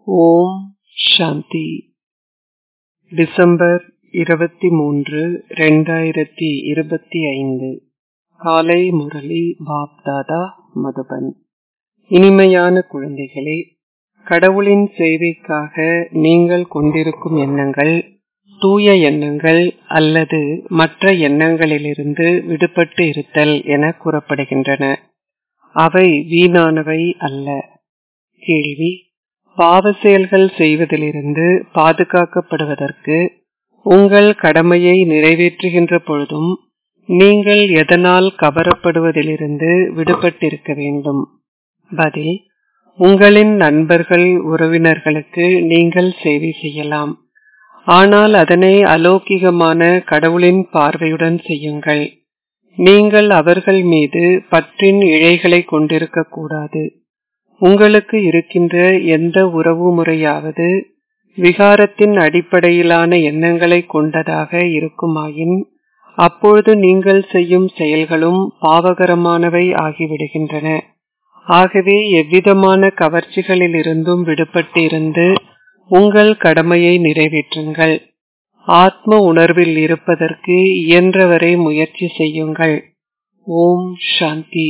ஓம் சாந்தி December இருபத்தி மூன்று ரெண்டாயிரத்தி இருபத்தி ஐந்து காலை முரளி பாப் தாதா மதுபன் இனிமையான குழந்தைகளே கடவுளின் சேவைக்காக நீங்கள் கொண்டிருக்கும் எண்ணங்கள் தூய எண்ணங்கள் அல்லது மற்ற எண்ணங்களிலிருந்து விடுபட்டு இருத்தல் என கூறப்படுகின்றன அவை வீணானவை அல்ல கேள்வி பாவ செயல்கள் செய்வதிலிருந்து பாதுகாக்கப்படுவதற்கு உங்கள் கடமையை நிறைவேற்றுகின்ற பொழுதும் நீங்கள் எதனால் கவரப்படுவதிலிருந்து விடுபட்டிருக்க வேண்டும் பதில் உங்களின் நண்பர்கள் உறவினர்களுக்கு நீங்கள் சேவை செய்யலாம் ஆனால் அதனை அலௌகிகமான கடவுளின் பார்வையுடன் செய்யுங்கள் நீங்கள் அவர்கள் மீது பற்றின் இழைகளை கொண்டிருக்க கூடாது உங்களுக்கு இருக்கின்ற எந்த உறவு முறையாவது விகாரத்தின் அடிப்படையிலான எண்ணங்களை கொண்டதாக இருக்குமாயின் அப்பொழுது நீங்கள் செய்யும் செயல்களும் பாவகரமானவை ஆகிவிடுகின்றன ஆகவே எவ்விதமான கவர்ச்சிகளில் இருந்தும் விடுபட்டு இருந்து உங்கள் கடமையை நிறைவேற்றுங்கள் ஆத்ம உணர்வில் இருப்பதற்கு இயன்றவரை முயற்சி செய்யுங்கள் ஓம் சாந்தி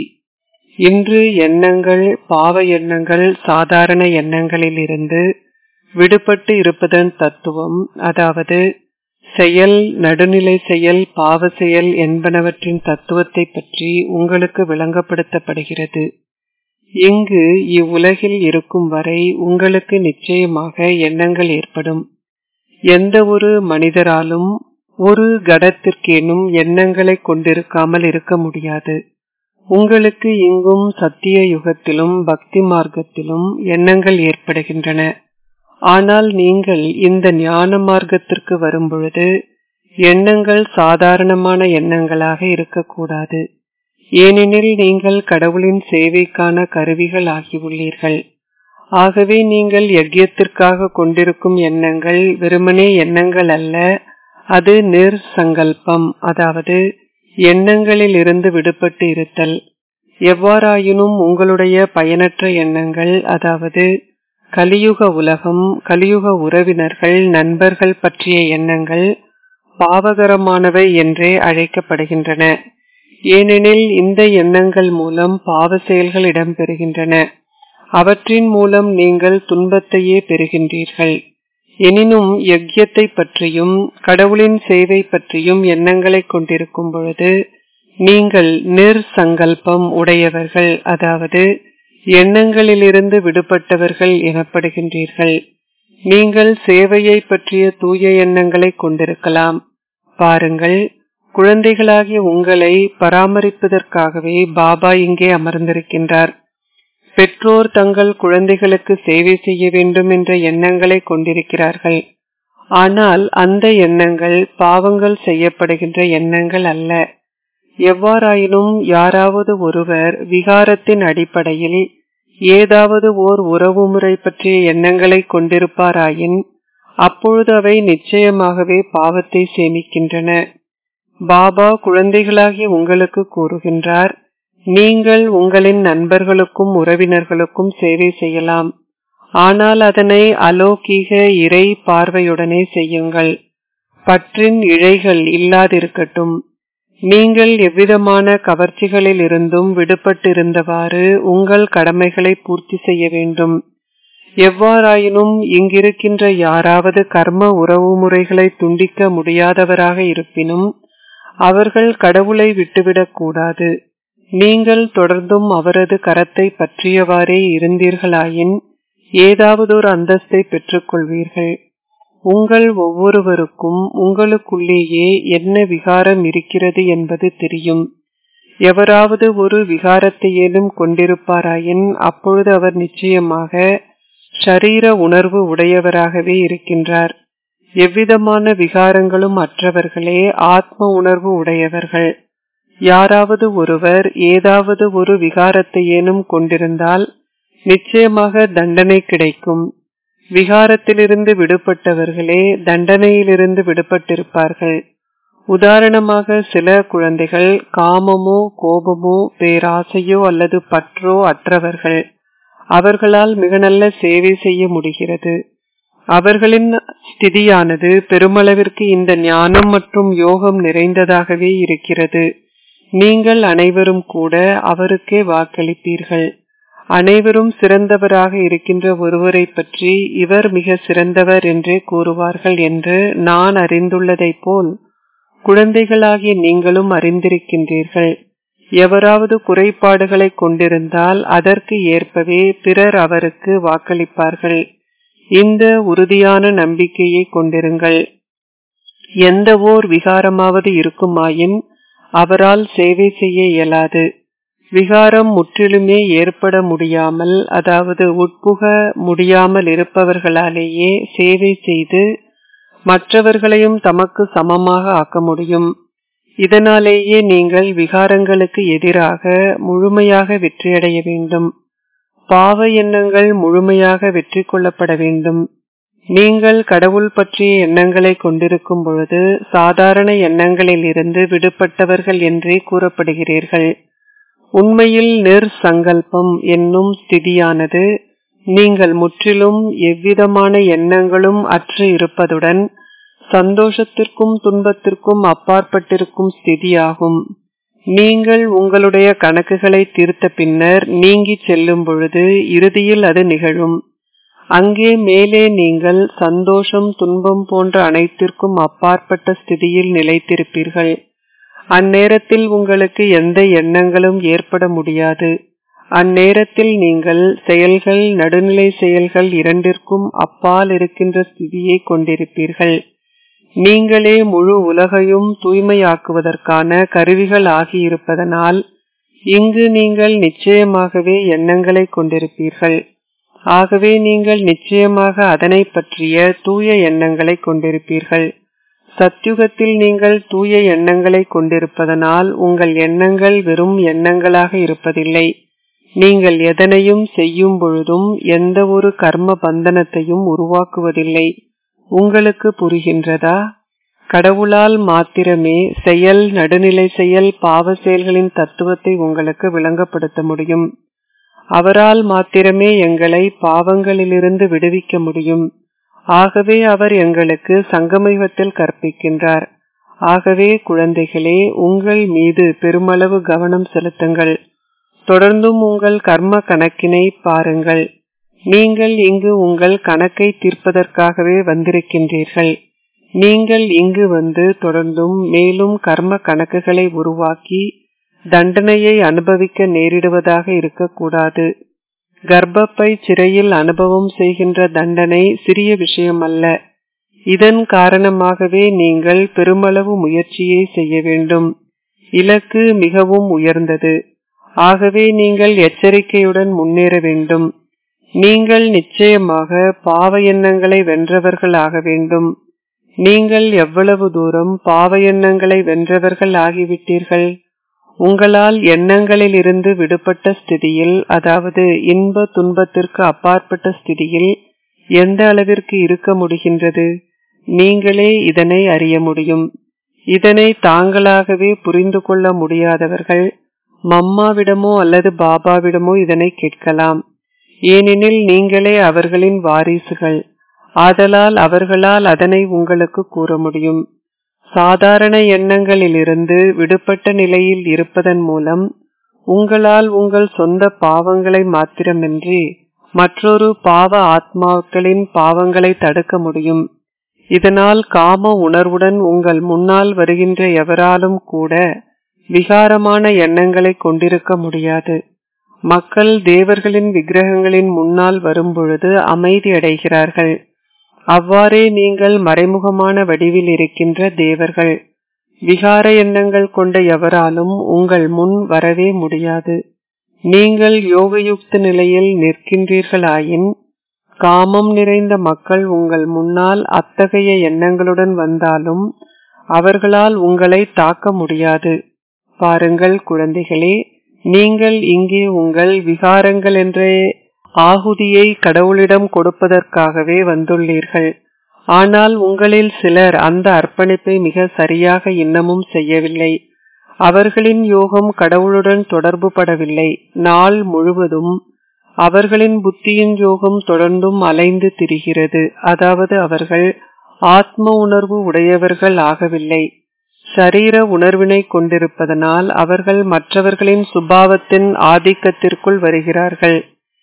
இன்று எண்ணங்கள் பாவ எண்ணங்கள் சாதாரண எண்ணங்களில் இருந்து விடுபட்டு இருப்பதன் தத்துவம் அதாவது செயல் நடுநிலை செயல் பாவ செயல் என்பனவற்றின் தத்துவத்தை பற்றி உங்களுக்கு விளங்கப்படுத்தப்படுகிறது இங்கு இவ்வுலகில் இருக்கும் வரை உங்களுக்கு நிச்சயமாக எண்ணங்கள் ஏற்படும் எந்த ஒரு மனிதராலும் ஒரு கடத்திற்கேனும் எண்ணங்களை கொண்டிருக்காமல் இருக்க முடியாது உங்களுக்கு இங்கும் சத்திய யுகத்திலும் பக்தி மார்க்கத்திலும் எண்ணங்கள் ஏற்படுகின்றன ஆனால் நீங்கள் இந்த ஞான மார்க்கத்திற்கு வரும்பொழுது எண்ணங்கள் சாதாரணமான எண்ணங்களாக இருக்கக்கூடாது ஏனெனில் நீங்கள் கடவுளின் சேவைக்கான கருவிகள் ஆகியுள்ளீர்கள் ஆகவே நீங்கள் யஜ்யத்திற்காக கொண்டிருக்கும் எண்ணங்கள் வெறுமனே எண்ணங்கள் அல்ல அது நிர்சங்கல்பம் அதாவது எண்ணங்களில் இருந்து விடுபட்டு இருத்தல் எவ்வாறாயினும் உங்களுடைய பயனற்ற எண்ணங்கள் அதாவது கலியுக உலகம் கலியுக உறவினர்கள் நண்பர்கள் பற்றிய எண்ணங்கள் பாவகரமானவை என்றே அழைக்கப்படுகின்றன ஏனெனில் இந்த எண்ணங்கள் மூலம் பாவ செயல்கள் இடம்பெறுகின்றன அவற்றின் மூலம் நீங்கள் துன்பத்தையே பெறுகின்றீர்கள் எனினும் யஜ்யத்தை பற்றியும் கடவுளின் சேவை பற்றியும் எண்ணங்களை கொண்டிருக்கும் பொழுது நீங்கள் நிர்சங்கல்பம் உடையவர்கள் அதாவது எண்ணங்களிலிருந்து விடுபட்டவர்கள் எனப்படுகின்றீர்கள் நீங்கள் சேவையை பற்றிய தூய எண்ணங்களை கொண்டிருக்கலாம் பாருங்கள் குழந்தைகளாகிய உங்களை பராமரிப்பதற்காகவே பாபா இங்கே அமர்ந்திருக்கின்றார் பெற்றோர் தங்கள் குழந்தைகளுக்கு சேவை செய்ய வேண்டும் என்ற எண்ணங்களை கொண்டிருக்கிறார்கள் ஆனால் அந்த எண்ணங்கள் பாவங்கள் செய்யப்படுகின்ற எண்ணங்கள் அல்ல எவ்வாறாயினும் யாராவது ஒருவர் விகாரத்தின் அடிப்படையில் ஏதாவது ஓர் உறவு முறை பற்றிய எண்ணங்களை கொண்டிருப்பாராயின் அப்பொழுது அவை நிச்சயமாகவே பாவத்தை சேமிக்கின்றன பாபா குழந்தைகளாகிய உங்களுக்கு கூறுகின்றார் நீங்கள் உங்களின் நண்பர்களுக்கும் உறவினர்களுக்கும் சேவை செய்யலாம் ஆனால் அதனை அலோகீக இறை பார்வையுடனே செய்யுங்கள் பற்றின் இழைகள் இல்லாதிருக்கட்டும் நீங்கள் எவ்விதமான கவர்ச்சிகளில் இருந்தும் விடுபட்டிருந்தவாறு உங்கள் கடமைகளை பூர்த்தி செய்ய வேண்டும் எவ்வாறாயினும் இங்கிருக்கின்ற யாராவது கர்ம உறவு முறைகளை துண்டிக்க முடியாதவராக இருப்பினும் அவர்கள் கடவுளை விட்டுவிடக் கூடாது நீங்கள் தொடர்ந்தும் அவரது கரத்தை பற்றியவாறே இருந்தீர்களாயின் ஏதாவது ஒரு அந்தஸ்தை பெற்றுக்கொள்வீர்கள் உங்கள் ஒவ்வொருவருக்கும் உங்களுக்குள்ளேயே என்ன விகாரம் இருக்கிறது என்பது தெரியும் எவராவது ஒரு விகாரத்தையேனும் கொண்டிருப்பாராயின் அப்பொழுது அவர் நிச்சயமாக ஷரீர உணர்வு உடையவராகவே இருக்கின்றார் எவ்விதமான விகாரங்களும் அற்றவர்களே ஆத்ம உணர்வு உடையவர்கள் யாராவது ஒருவர் ஏதாவது ஒரு விகாரத்தையேனும் கொண்டிருந்தால் நிச்சயமாக தண்டனை கிடைக்கும் விகாரத்திலிருந்து விடுபட்டவர்களே தண்டனையிலிருந்து விடுபட்டிருப்பார்கள் உதாரணமாக சில குழந்தைகள் காமமோ கோபமோ பேராசையோ அல்லது பற்றோ அற்றவர்கள் அவர்களால் மிக நல்ல சேவை செய்ய முடிகிறது அவர்களின் ஸ்திதியானது பெருமளவிற்கு இந்த ஞானம் மற்றும் யோகம் நிறைந்ததாகவே இருக்கிறது நீங்கள் அனைவரும் கூட அவருக்கே வாக்களிப்பீர்கள் அனைவரும் சிறந்தவராக இருக்கின்ற ஒருவரை பற்றி இவர் மிக சிறந்தவர் என்றே கூறுவார்கள் என்று நான் அறிந்துள்ளதைப் போல் குழந்தைகளாகிய நீங்களும் அறிந்திருக்கின்றீர்கள் எவராவது குறைபாடுகளை கொண்டிருந்தால் அதற்கு ஏற்பவே பிறர் அவருக்கு வாக்களிப்பார்கள் இந்த உறுதியான நம்பிக்கையை கொண்டிருங்கள் எந்த ஓர் விகாரமாவது இருக்குமாயின் அவரால் சேவை செய்ய இயலாது விகாரம் முற்றிலுமே ஏற்பட முடியாமல் அதாவது உட்புக முடியாமல் இருப்பவர்களாலேயே சேவை செய்து மற்றவர்களையும் தமக்கு சமமாக ஆக்க முடியும் இதனாலேயே நீங்கள் விகாரங்களுக்கு எதிராக முழுமையாக வெற்றியடைய வேண்டும் பாவ எண்ணங்கள் முழுமையாக வெற்றி கொள்ளப்பட வேண்டும் நீங்கள் கடவுள் பற்றிய எண்ணங்களை கொண்டிருக்கும் பொழுது சாதாரண எண்ணங்களில் இருந்து விடுபட்டவர்கள் என்றே கூறப்படுகிறீர்கள் உண்மையில் நிர்சங்கல்பம் என்னும் ஸ்திதியானது நீங்கள் முற்றிலும் எவ்விதமான எண்ணங்களும் அற்று இருப்பதுடன் சந்தோஷத்திற்கும் துன்பத்திற்கும் அப்பாற்பட்டிருக்கும் ஸ்திதியாகும் நீங்கள் உங்களுடைய கணக்குகளை தீர்த்த பின்னர் நீங்கி செல்லும் பொழுது இறுதியில் அது நிகழும் அங்கே மேலே நீங்கள் சந்தோஷம் துன்பம் போன்ற அனைத்திற்கும் அப்பாற்பட்ட ஸ்திதியில் நிலைத்திருப்பீர்கள் அந்நேரத்தில் உங்களுக்கு எந்த எண்ணங்களும் ஏற்பட முடியாது அந்நேரத்தில் நீங்கள் செயல்கள் நடுநிலை செயல்கள் இரண்டிற்கும் அப்பால் இருக்கின்ற ஸ்திதியை கொண்டிருப்பீர்கள் நீங்களே முழு உலகையும் தூய்மையாக்குவதற்கான கருவிகள் ஆகியிருப்பதனால் இங்கு நீங்கள் நிச்சயமாகவே எண்ணங்களை கொண்டிருப்பீர்கள் ஆகவே நீங்கள் நிச்சயமாக அதனை பற்றிய தூய எண்ணங்களை கொண்டிருப்பீர்கள் சத்யுகத்தில் நீங்கள் தூய எண்ணங்களை கொண்டிருப்பதனால் உங்கள் எண்ணங்கள் வெறும் எண்ணங்களாக இருப்பதில்லை நீங்கள் எதனையும் செய்யும் பொழுதும் எந்த ஒரு கர்ம பந்தனத்தையும் உருவாக்குவதில்லை உங்களுக்கு புரிகின்றதா கடவுளால் மாத்திரமே செயல் நடுநிலை செயல் பாவ செயல்களின் தத்துவத்தை உங்களுக்கு விளங்கப்படுத்த முடியும் அவரால் மாத்திரமே எங்களை பாவங்களிலிருந்து விடுவிக்க முடியும் ஆகவே அவர் எங்களுக்கு சங்கமயுகத்தில் கற்பிக்கின்றார் ஆகவே குழந்தைகளே உங்கள் மீது பெருமளவு கவனம் செலுத்துங்கள் தொடர்ந்தும் உங்கள் கர்ம கணக்கினை பாருங்கள் நீங்கள் இங்கு உங்கள் கணக்கை தீர்ப்பதற்காகவே வந்திருக்கின்றீர்கள் நீங்கள் இங்கு வந்து தொடர்ந்தும் மேலும் கர்ம கணக்குகளை உருவாக்கி தண்டனையை அனுபவிக்க நேரிடுவதாக இருக்கக்கூடாது கர்ப்பப்பை சிறையில் அனுபவம் செய்கின்ற தண்டனை சிறிய விஷயம் அல்ல இதன் காரணமாகவே நீங்கள் பெருமளவு முயற்சியை செய்ய வேண்டும் இலக்கு மிகவும் உயர்ந்தது ஆகவே நீங்கள் எச்சரிக்கையுடன் முன்னேற வேண்டும் நீங்கள் நிச்சயமாக பாவ எண்ணங்களை வென்றவர்கள் ஆக வேண்டும் நீங்கள் எவ்வளவு தூரம் பாவ எண்ணங்களை வென்றவர்கள் ஆகிவிட்டீர்கள் உங்களால் எண்ணங்களில் இருந்து விடுபட்ட ஸ்திதியில் அதாவது இன்ப துன்பத்திற்கு அப்பாற்பட்ட ஸ்திதியில் எந்த அளவிற்கு இருக்க முடிகின்றது நீங்களே இதனை அறிய முடியும் இதனை தாங்களாகவே புரிந்து கொள்ள முடியாதவர்கள் மம்மாவிடமோ அல்லது பாபாவிடமோ இதனை கேட்கலாம் ஏனெனில் நீங்களே அவர்களின் வாரிசுகள் ஆதலால் அவர்களால் அதனை உங்களுக்கு கூற முடியும் சாதாரண எண்ணங்களிலிருந்து விடுபட்ட நிலையில் இருப்பதன் மூலம் உங்களால் உங்கள் சொந்த பாவங்களை மாத்திரமின்றி மற்றொரு பாவ ஆத்மாக்களின் பாவங்களை தடுக்க முடியும் இதனால் காம உணர்வுடன் உங்கள் முன்னால் வருகின்ற எவராலும் கூட விகாரமான எண்ணங்களை கொண்டிருக்க முடியாது மக்கள் தேவர்களின் விக்கிரகங்களின் முன்னால் வரும்பொழுது அமைதி அடைகிறார்கள் அவ்வாறே நீங்கள் மறைமுகமான வடிவில் இருக்கின்ற தேவர்கள் விகார எண்ணங்கள் கொண்ட எவராலும் உங்கள் முன் வரவே முடியாது நீங்கள் யோகயுக்த நிலையில் நிற்கின்றீர்களாயின் காமம் நிறைந்த மக்கள் உங்கள் முன்னால் அத்தகைய எண்ணங்களுடன் வந்தாலும் அவர்களால் உங்களை தாக்க முடியாது பாருங்கள் குழந்தைகளே நீங்கள் இங்கே உங்கள் விகாரங்கள் என்ற ஆகுதியை கடவுளிடம் கொடுப்பதற்காகவே வந்துள்ளீர்கள் ஆனால் உங்களில் சிலர் அந்த அர்ப்பணிப்பை மிக சரியாக இன்னமும் செய்யவில்லை அவர்களின் யோகம் கடவுளுடன் தொடர்பு படவில்லை நாள் முழுவதும் அவர்களின் புத்தியின் யோகம் தொடர்ந்தும் அலைந்து திரிகிறது அதாவது அவர்கள் ஆத்ம உணர்வு உடையவர்கள் ஆகவில்லை சரீர உணர்வினை கொண்டிருப்பதனால் அவர்கள் மற்றவர்களின் சுபாவத்தின் ஆதிக்கத்திற்குள் வருகிறார்கள்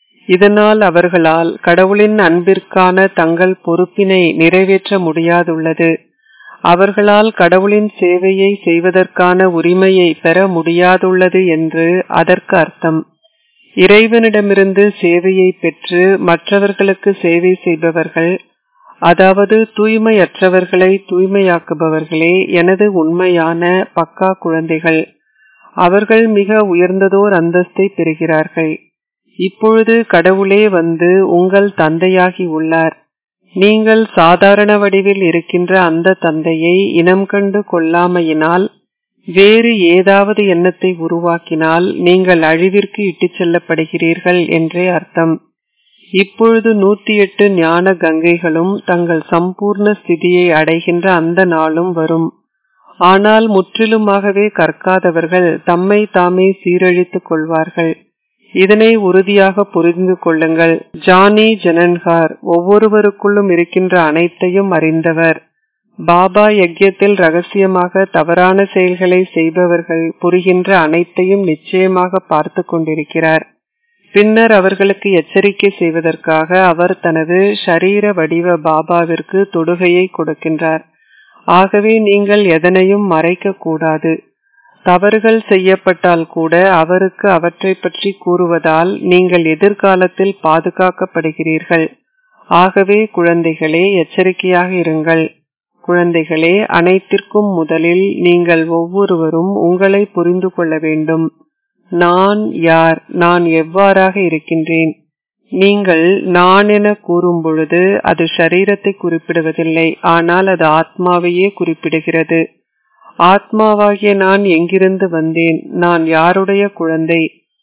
இதனால் அவர்களால் கடவுளின் அன்பிற்கான தங்கள் பொறுப்பினை நிறைவேற்ற முடியாதுள்ளது அவர்களால் கடவுளின் சேவையை செய்வதற்கான உரிமையை பெற முடியாதுள்ளது என்று அதற்கு அர்த்தம் இறைவனிடமிருந்து சேவையை பெற்று மற்றவர்களுக்கு சேவை செய்பவர்கள் அதாவது தூய்மையற்றவர்களை தூய்மையாக்குபவர்களே எனது உண்மையான பக்கா குழந்தைகள் அவர்கள் மிக உயர்ந்ததோர் அந்தஸ்தை பெறுகிறார்கள் இப்பொழுது கடவுளே வந்து உங்கள் தந்தையாகி உள்ளார் நீங்கள் சாதாரண வடிவில் இருக்கின்ற அந்த தந்தையை இனம் கண்டு கொள்ளாமையினால் வேறு ஏதாவது எண்ணத்தை உருவாக்கினால் நீங்கள் அழிவிற்கு இட்டுச் செல்லப்படுகிறீர்கள் என்றே அர்த்தம் இப்பொழுது நூத்தி எட்டு ஞான கங்கைகளும் தங்கள் சம்பூர்ண ஸ்திதியை அடைகின்ற அந்த நாளும் வரும் ஆனால் முற்றிலுமாகவே கற்காதவர்கள் தம்மை தாமே சீரழித்துக் கொள்வார்கள் இதனை உறுதியாக புரிந்து கொள்ளுங்கள் ஜானி ஜனன்ஹார் ஒவ்வொருவருக்குள்ளும் இருக்கின்ற அனைத்தையும் அறிந்தவர் பாபா யஜ்யத்தில் ரகசியமாக தவறான செயல்களை செய்பவர்கள் புரிகின்ற அனைத்தையும் நிச்சயமாக பார்த்து கொண்டிருக்கிறார் பின்னர் அவர்களுக்கு எச்சரிக்கை செய்வதற்காக அவர் தனது ஷரீர வடிவ பாபாவிற்கு தொடுகையை கொடுக்கின்றார் ஆகவே நீங்கள் எதனையும் மறைக்க கூடாது தவறுகள் செய்யப்பட்டால் கூட அவருக்கு அவற்றை பற்றி கூறுவதால் நீங்கள் எதிர்காலத்தில் பாதுகாக்கப்படுகிறீர்கள் ஆகவே குழந்தைகளே எச்சரிக்கையாக இருங்கள் குழந்தைகளே அனைத்திற்கும் முதலில் நீங்கள் ஒவ்வொருவரும் உங்களை புரிந்து கொள்ள வேண்டும் நான் யார் நான் எவ்வாறாக இருக்கின்றேன் நீங்கள் நான் என கூறும் பொழுது அது ஷரீரத்தை குறிப்பிடுவதில்லை ஆனால் அது ஆத்மாவையே குறிப்பிடுகிறது ஆத்மாவாகிய நான் எங்கிருந்து வந்தேன் நான் யாருடைய குழந்தை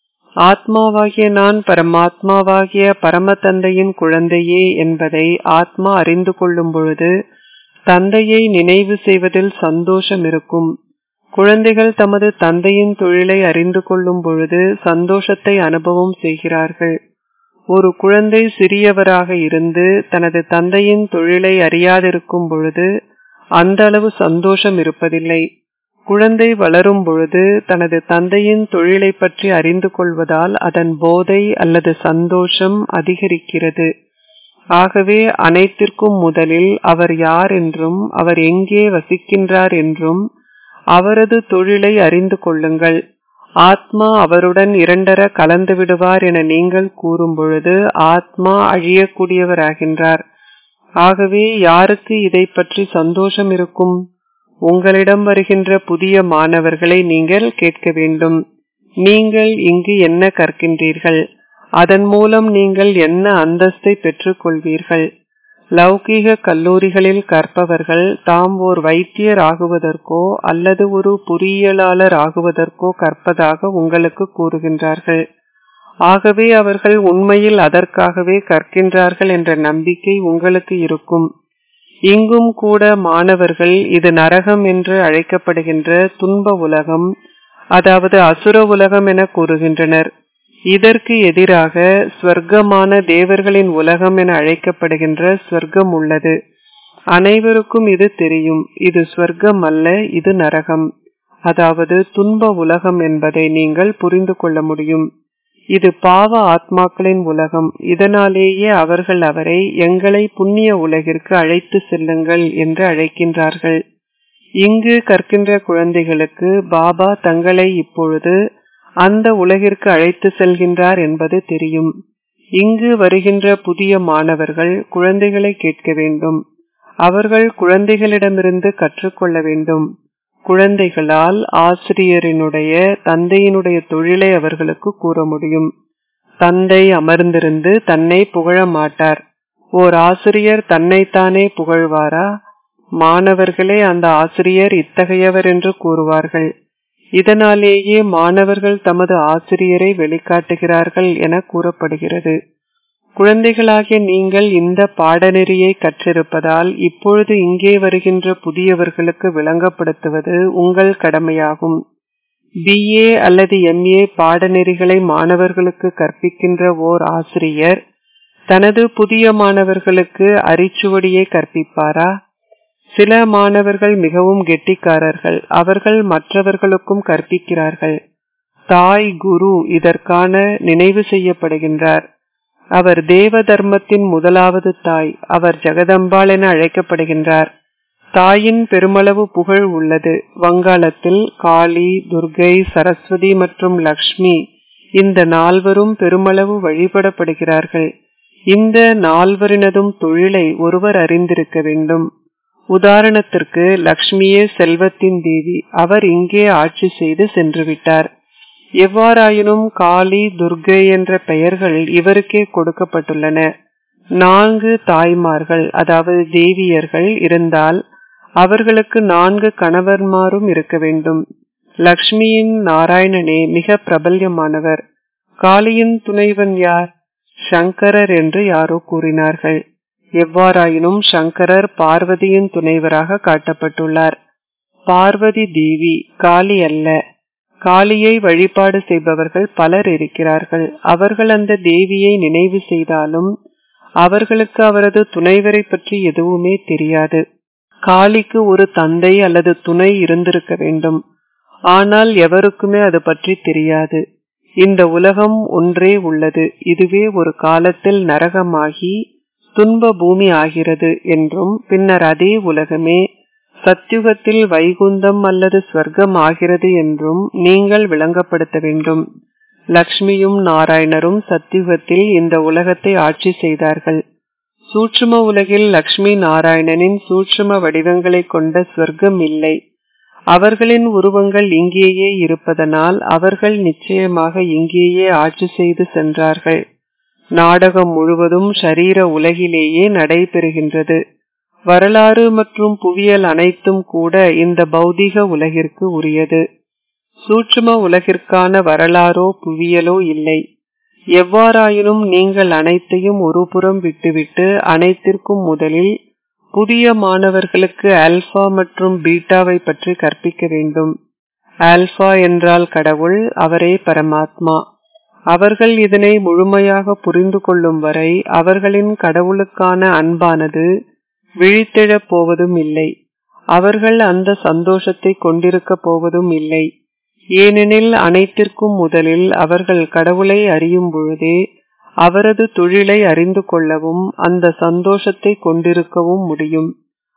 ஆத்மாவாகிய நான் பரமாத்மாவாகிய பரம தந்தையின் குழந்தையே என்பதை ஆத்மா அறிந்து கொள்ளும் பொழுது தந்தையை நினைவு செய்வதில் சந்தோஷம் இருக்கும் குழந்தைகள் தமது தந்தையின் தொழிலை அறிந்து கொள்ளும் பொழுது சந்தோஷத்தை அனுபவம் செய்கிறார்கள் ஒரு குழந்தை சிறியவராக இருந்து தனது தந்தையின் தொழிலை அறியாதிருக்கும் பொழுது அந்த அளவு சந்தோஷம் இருப்பதில்லை குழந்தை வளரும் பொழுது தனது தந்தையின் தொழிலை பற்றி அறிந்து கொள்வதால் அதன் போதை அல்லது சந்தோஷம் அதிகரிக்கிறது ஆகவே அனைத்திற்கும் முதலில் அவர் யார் என்றும் அவர் எங்கே வசிக்கின்றார் என்றும் அவரது தொழிலை அறிந்து கொள்ளுங்கள் ஆத்மா அவருடன் இரண்டர கலந்து விடுவார் என நீங்கள் கூறும் பொழுது ஆத்மா அழியக்கூடியவராகின்றார் ஆகவே யாருக்கு இதை பற்றி சந்தோஷம் இருக்கும் உங்களிடம் வருகின்ற புதிய மாணவர்களை நீங்கள் கேட்க வேண்டும் நீங்கள் இங்கு என்ன கற்கின்றீர்கள் அதன் மூலம் நீங்கள் என்ன அந்தஸ்தை பெற்றுக் கொள்வீர்கள் லௌகீக கல்லூரிகளில் கற்பவர்கள் தாம் ஓர் வைத்தியர் ஆகுவதற்கோ அல்லது ஒரு பொறியியலாளர் ஆகுவதற்கோ கற்பதாக உங்களுக்கு கூறுகின்றார்கள் ஆகவே அவர்கள் உண்மையில் அதற்காகவே கற்கின்றார்கள் என்ற நம்பிக்கை உங்களுக்கு இருக்கும் இங்கும் கூட மாணவர்கள் இது நரகம் என்று அழைக்கப்படுகின்ற துன்ப உலகம் அதாவது அசுர உலகம் என கூறுகின்றனர் இதற்கு எதிராக ஸ்வர்க்கமான தேவர்களின் உலகம் என அழைக்கப்படுகின்ற ஸ்வர்க்கம் உள்ளது அனைவருக்கும் இது தெரியும் இது ஸ்வர்க்கம் அல்ல இது நரகம் அதாவது துன்ப உலகம் என்பதை நீங்கள் புரிந்து கொள்ள முடியும் இது பாவ ஆத்மாக்களின் உலகம் இதனாலேயே அவர்கள் அவரை எங்களை புண்ணிய உலகிற்கு அழைத்து செல்லுங்கள் என்று அழைக்கின்றார்கள் இங்கு கற்கின்ற குழந்தைகளுக்கு பாபா தங்களை இப்பொழுது அந்த உலகிற்கு அழைத்து செல்கின்றார் என்பது தெரியும் இங்கு வருகின்ற புதிய மாணவர்கள் குழந்தைகளை கேட்க வேண்டும் அவர்கள் குழந்தைகளிடமிருந்து கற்றுக்கொள்ள வேண்டும் குழந்தைகளால் ஆசிரியரினுடைய தந்தையினுடைய தொழிலை அவர்களுக்கு கூற முடியும் தந்தை அமர்ந்திருந்து தன்னை புகழ மாட்டார் ஓர் ஆசிரியர் தன்னைத்தானே புகழ்வாரா மாணவர்களே அந்த ஆசிரியர் இத்தகையவர் என்று கூறுவார்கள் இதனாலேயே மாணவர்கள் தமது ஆசிரியரை வெளிக்காட்டுகிறார்கள் என கூறப்படுகிறது குழந்தைகளாகிய நீங்கள் இந்த பாடநெறியை கற்றிருப்பதால் இப்பொழுது இங்கே வருகின்ற புதியவர்களுக்கு விளங்கப்படுத்துவது உங்கள் கடமையாகும் பிஏ அல்லது எம்ஏ பாடநெறிகளை மாணவர்களுக்கு கற்பிக்கின்ற ஓர் ஆசிரியர் தனது புதிய மாணவர்களுக்கு அரிச்சுவடியை கற்பிப்பாரா சில மாணவர்கள் மிகவும் கெட்டிக்காரர்கள் அவர்கள் மற்றவர்களுக்கும் கற்பிக்கிறார்கள் தாய் குரு இதற்கான நினைவு செய்யப்படுகின்றார் அவர் தேவ தர்மத்தின் முதலாவது தாய் அவர் ஜெகதம்பாள் என அழைக்கப்படுகின்றார் தாயின் பெருமளவு புகழ் உள்ளது வங்காளத்தில் காளி துர்கை சரஸ்வதி மற்றும் லக்ஷ்மி இந்த நால்வரும் பெருமளவு வழிபடப்படுகிறார்கள் இந்த நால்வரினதும் தொழிலை ஒருவர் அறிந்திருக்க வேண்டும் உதாரணத்திற்கு லக்ஷ்மியே செல்வத்தின் தேவி அவர் இங்கே ஆட்சி செய்து சென்று விட்டார் எவ்வாறாயினும் காளி துர்கை என்ற பெயர்கள் இவருக்கே கொடுக்கப்பட்டுள்ளன நான்கு தாய்மார்கள் அதாவது தேவியர்கள் இருந்தால் அவர்களுக்கு நான்கு கணவன்மாரும் இருக்க வேண்டும் லக்ஷ்மியின் நாராயணனே மிக பிரபல்யமானவர் காளியின் துணைவன் யார் சங்கரர் என்று யாரோ கூறினார்கள் எவ்வாறாயினும் சங்கரர் பார்வதியின் துணைவராக காட்டப்பட்டுள்ளார் பார்வதி தேவி காளி அல்ல காளியை வழிபாடு செய்பவர்கள் பலர் இருக்கிறார்கள் அவர்கள் அந்த தேவியை நினைவு செய்தாலும் அவர்களுக்கு அவரது துணைவரை பற்றி எதுவுமே தெரியாது காளிக்கு ஒரு தந்தை அல்லது துணை இருந்திருக்க வேண்டும் ஆனால் எவருக்குமே அது பற்றி தெரியாது இந்த உலகம் ஒன்றே உள்ளது இதுவே ஒரு காலத்தில் நரகமாகி துன்ப பூமி ஆகிறது என்றும் பின்னர் அதே உலகமே சத்யுகத்தில் வைகுந்தம் அல்லது ஸ்வர்க்கம் ஆகிறது என்றும் நீங்கள் விளங்கப்படுத்த வேண்டும் லக்ஷ்மியும் நாராயணரும் சத்யுகத்தில் இந்த உலகத்தை ஆட்சி செய்தார்கள் சூட்சும உலகில் லக்ஷ்மி நாராயணனின் சூட்சும வடிவங்களை கொண்ட ஸ்வர்க்கம் இல்லை அவர்களின் உருவங்கள் இங்கேயே இருப்பதனால் அவர்கள் நிச்சயமாக இங்கேயே ஆட்சி செய்து சென்றார்கள் நாடகம் முழுவதும் ஷரீர உலகிலேயே நடைபெறுகின்றது வரலாறு மற்றும் புவியியல் அனைத்தும் கூட இந்த பௌதிக உலகிற்கு உரியது சூட்சும உலகிற்கான வரலாறோ புவியியலோ இல்லை எவ்வாறாயினும் நீங்கள் அனைத்தையும் ஒரு புறம் விட்டுவிட்டு அனைத்திற்கும் முதலில் புதிய மாணவர்களுக்கு ஆல்பா மற்றும் பீட்டாவை பற்றி கற்பிக்க வேண்டும் ஆல்பா என்றால் கடவுள் அவரே பரமாத்மா அவர்கள் இதனை முழுமையாக புரிந்து கொள்ளும் வரை அவர்களின் கடவுளுக்கான அன்பானது விழித்தெழப் போவதும் இல்லை அவர்கள் அந்த சந்தோஷத்தை கொண்டிருக்க போவதும் இல்லை ஏனெனில் அனைத்திற்கும் முதலில் அவர்கள் கடவுளை அறியும் பொழுதே அவரது தொழிலை அறிந்து கொள்ளவும் அந்த சந்தோஷத்தை கொண்டிருக்கவும் முடியும்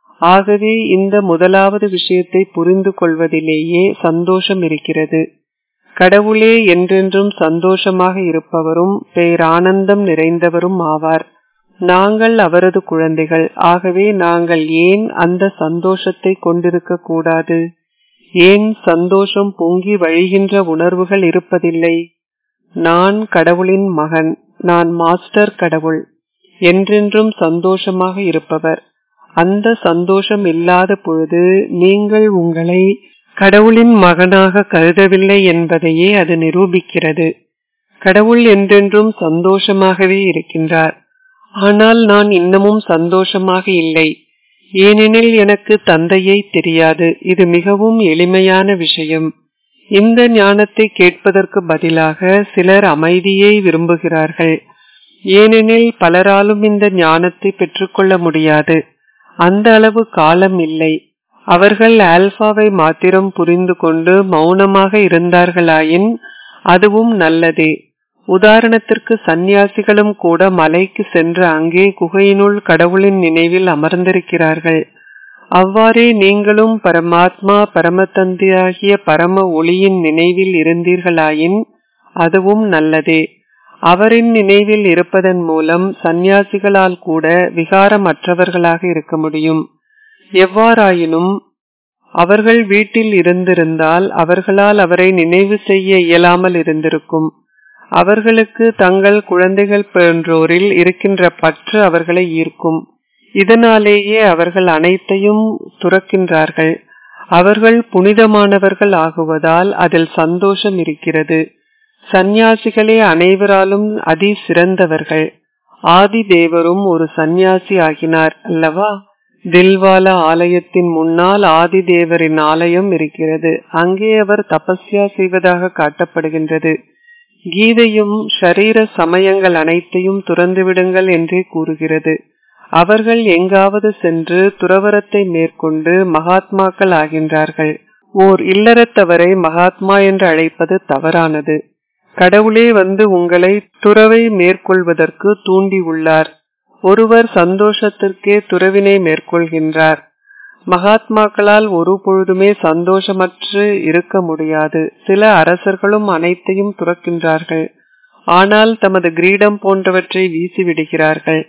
ஆகவே இந்த முதலாவது விஷயத்தை புரிந்து கொள்வதிலேயே சந்தோஷம் இருக்கிறது கடவுளே என்றென்றும் சந்தோஷமாக இருப்பவரும் பேரானந்தம் நிறைந்தவரும் ஆவார் நாங்கள் அவரது குழந்தைகள் ஆகவே நாங்கள் ஏன் அந்த சந்தோஷத்தை கொண்டிருக்க கூடாது ஏன் சந்தோஷம் பொங்கி வழிகின்ற உணர்வுகள் இருப்பதில்லை நான் கடவுளின் மகன் நான் மாஸ்டர் கடவுள் என்றென்றும் சந்தோஷமாக இருப்பவர் அந்த சந்தோஷம் இல்லாத பொழுது நீங்கள் உங்களை கடவுளின் மகனாக கருதவில்லை என்பதையே அது நிரூபிக்கிறது கடவுள் என்றென்றும் சந்தோஷமாகவே இருக்கின்றார் ஆனால் நான் இன்னமும் சந்தோஷமாக இல்லை ஏனெனில் எனக்கு தந்தையை தெரியாது இது மிகவும் எளிமையான விஷயம் இந்த ஞானத்தை கேட்பதற்கு பதிலாக சிலர் அமைதியை விரும்புகிறார்கள் ஏனெனில் பலராலும் இந்த ஞானத்தை பெற்றுக்கொள்ள முடியாது அந்த அளவு காலம் இல்லை அவர்கள் ஆல்பாவை மாத்திரம் புரிந்து கொண்டு மௌனமாக இருந்தார்களாயின் அதுவும் நல்லதே உதாரணத்திற்கு சந்நியாசிகளும் கூட மலைக்கு சென்று அங்கே குகையினுள் கடவுளின் நினைவில் அமர்ந்திருக்கிறார்கள் அவ்வாறே நீங்களும் பரமாத்மா பரமதந்தையாகிய பரம ஒளியின் நினைவில் இருந்தீர்களாயின் அதுவும் நல்லதே அவரின் நினைவில் இருப்பதன் மூலம் சந்நியாசிகளால் கூட விகாரமற்றவர்களாக இருக்க முடியும் எவ்வாறாயினும் அவர்கள் வீட்டில் இருந்திருந்தால் அவர்களால் அவரை நினைவு செய்ய இயலாமல் இருந்திருக்கும் அவர்களுக்கு தங்கள் குழந்தைகள் போன்றோரில் இருக்கின்ற பற்று அவர்களை ஈர்க்கும் இதனாலேயே அவர்கள் அனைத்தையும் துறக்கின்றார்கள் அவர்கள் புனிதமானவர்கள் ஆகுவதால் அதில் சந்தோஷம் இருக்கிறது சந்நியாசிகளே அனைவராலும் அதி சிறந்தவர்கள் ஆதி தேவரும் ஒரு சந்நியாசி ஆகினார் அல்லவா தில்வாலா ஆலயத்தின் முன்னால் ஆதிதேவரின் ஆலயம் இருக்கிறது அங்கே அவர் தபஸ்யா செய்வதாக காட்டப்படுகின்றது கீதையும் ஷரீர சமயங்கள் அனைத்தையும் துறந்துவிடுங்கள் என்றே கூறுகிறது அவர்கள் எங்காவது சென்று துறவரத்தை மேற்கொண்டு மகாத்மாக்கள் ஆகின்றார்கள் ஓர் இல்லறத்தவரை மகாத்மா என்று அழைப்பது தவறானது கடவுளே வந்து உங்களை துறவை மேற்கொள்வதற்கு தூண்டி உள்ளார் ஒருவர் சந்தோஷத்திற்கே துறவினை மேற்கொள்கின்றார் மகாத்மாக்களால் ஒரு பொழுதுமே சந்தோஷமற்று இருக்க முடியாது சில அரசர்களும் அனைத்தையும் துறக்கின்றார்கள் ஆனால் தமது கிரீடம் போன்றவற்றை வீசிவிடுகிறார்கள்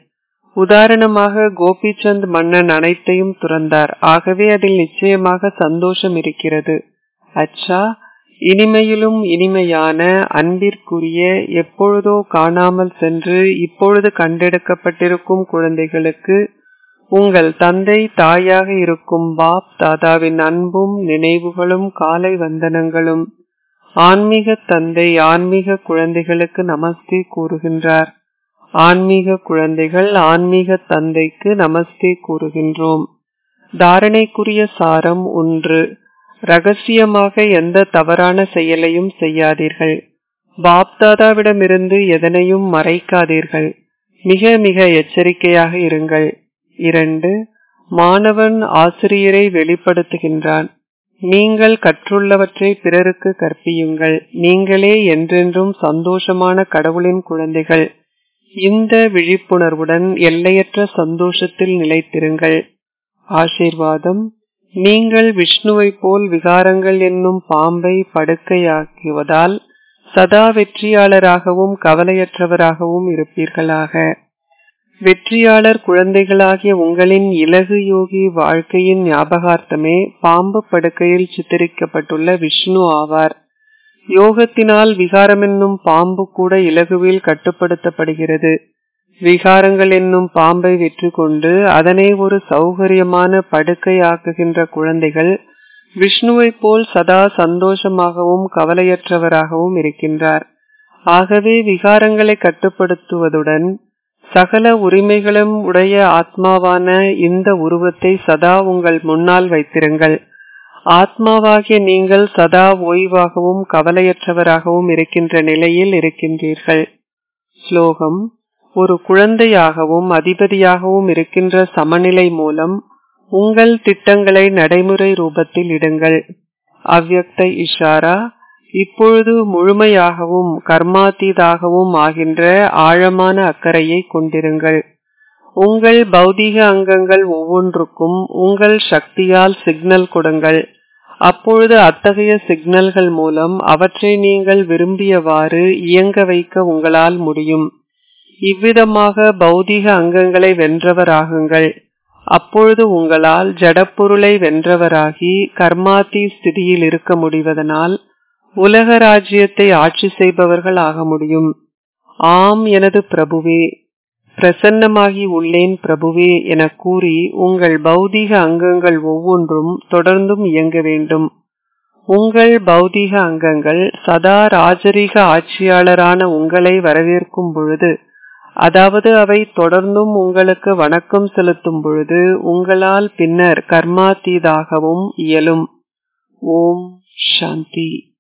உதாரணமாக கோபிச்சந்த் மன்னன் அனைத்தையும் துறந்தார் ஆகவே அதில் நிச்சயமாக சந்தோஷம் இருக்கிறது அச்சா இனிமையிலும் இனிமையான அன்பிற்குரிய எப்பொழுதோ காணாமல் சென்று இப்பொழுது கண்டெடுக்கப்பட்டிருக்கும் குழந்தைகளுக்கு உங்கள் தந்தை தாயாக இருக்கும் பாப் தாதாவின் அன்பும் நினைவுகளும் காலை வந்தனங்களும் ஆன்மீக தந்தை ஆன்மீக குழந்தைகளுக்கு நமஸ்தே கூறுகின்றார் ஆன்மீக குழந்தைகள் ஆன்மீக தந்தைக்கு நமஸ்தே கூறுகின்றோம் தாரணைக்குரிய சாரம் ஒன்று ரகசியமாக எந்த தவறான செயலையும் செய்யாதீர்கள் பாப்தாதாவிடமிருந்து எதனையும் மறைக்காதீர்கள் மிக மிக எச்சரிக்கையாக இருங்கள் இரண்டு மாணவன் ஆசிரியரை வெளிப்படுத்துகின்றான் நீங்கள் கற்றுள்ளவற்றை பிறருக்கு கற்பியுங்கள் நீங்களே என்றென்றும் சந்தோஷமான கடவுளின் குழந்தைகள் இந்த விழிப்புணர்வுடன் எல்லையற்ற சந்தோஷத்தில் நிலைத்திருங்கள் ஆசீர்வாதம் நீங்கள் விஷ்ணுவை போல் விகாரங்கள் என்னும் பாம்பை படுக்கையாக்குவதால் சதா வெற்றியாளராகவும் கவலையற்றவராகவும் இருப்பீர்களாக வெற்றியாளர் குழந்தைகளாகிய உங்களின் இலகு யோகி வாழ்க்கையின் ஞாபகார்த்தமே பாம்பு படுக்கையில் சித்தரிக்கப்பட்டுள்ள விஷ்ணு ஆவார் யோகத்தினால் விகாரம் என்னும் பாம்பு கூட இலகுவில் கட்டுப்படுத்தப்படுகிறது விகாரங்கள் என்னும் பாம்பை வெற்றி கொண்டு அதனை ஒரு சௌகரியமான படுக்கை ஆக்குகின்ற குழந்தைகள் விஷ்ணுவை போல் சதா சந்தோஷமாகவும் கவலையற்றவராகவும் இருக்கின்றார் ஆகவே விகாரங்களை கட்டுப்படுத்துவதுடன் சகல உரிமைகளும் உடைய ஆத்மாவான இந்த உருவத்தை சதா உங்கள் முன்னால் வைத்திருங்கள் ஆத்மாவாகிய நீங்கள் சதா ஓய்வாகவும் கவலையற்றவராகவும் இருக்கின்ற நிலையில் இருக்கின்றீர்கள் ஸ்லோகம் ஒரு குழந்தையாகவும் அதிபதியாகவும் இருக்கின்ற சமநிலை மூலம் உங்கள் திட்டங்களை நடைமுறை ரூபத்தில் இடுங்கள் அவ்யக்த இஷாரா இப்பொழுது முழுமையாகவும் கர்மாத்தீதாகவும் ஆகின்ற ஆழமான அக்கறையை கொண்டிருங்கள் உங்கள் பௌதீக அங்கங்கள் ஒவ்வொன்றுக்கும் உங்கள் சக்தியால் சிக்னல் கொடுங்கள் அப்பொழுது அத்தகைய சிக்னல்கள் மூலம் அவற்றை நீங்கள் விரும்பியவாறு இயங்க வைக்க உங்களால் முடியும் இவ்விதமாக பௌதீக அங்கங்களை வென்றவராகுங்கள் அப்பொழுது உங்களால் ஜடப்பொருளை வென்றவராகி கர்மாத்தி ஸ்திதியில் இருக்க முடிவதனால் உலக ராஜ்யத்தை ஆட்சி செய்பவர்கள் ஆக முடியும் ஆம் எனது பிரபுவே பிரசன்னமாகி உள்ளேன் பிரபுவே என கூறி உங்கள் பௌதீக அங்கங்கள் ஒவ்வொன்றும் தொடர்ந்தும் இயங்க வேண்டும் உங்கள் பௌதீக அங்கங்கள் சதா ராஜரீக ஆட்சியாளரான உங்களை வரவேற்கும் பொழுது அதாவது அவை தொடர்ந்தும் உங்களுக்கு வணக்கம் செலுத்தும் பொழுது உங்களால் பின்னர் கர்மாத்தீதாகவும் இயலும் ஓம் சாந்தி